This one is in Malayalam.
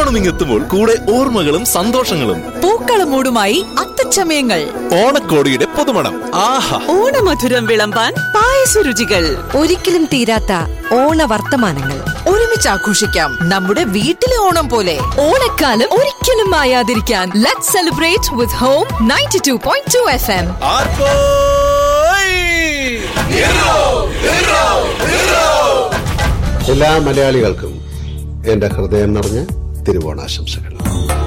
തിരുവോണം ഇങ്ങെത്തുമ്പോൾ കൂടെ ഓർമ്മകളും സന്തോഷങ്ങളും പൂക്കളമൂടുമായി അത്തച്ചമയങ്ങൾ ഓണക്കോടിയുടെ പുതുമണം ആഹാ ഓണമധുരം വിളമ്പാൻ പായസ രുചികൾ ഒരിക്കലും തീരാത്ത ഓണ വർത്തമാനങ്ങൾ ഒരുമിച്ച് ആഘോഷിക്കാം നമ്മുടെ വീട്ടിലെ ഓണം പോലെ ഓണക്കാലം ഒരിക്കലും മായാതിരിക്കാൻ let celebrate with home ninety two point two F M എല്ലാ മലയാളികൾക്കും എന്റെ ഹൃദയം നിറഞ്ഞ തിരുവോണാശംസകൾ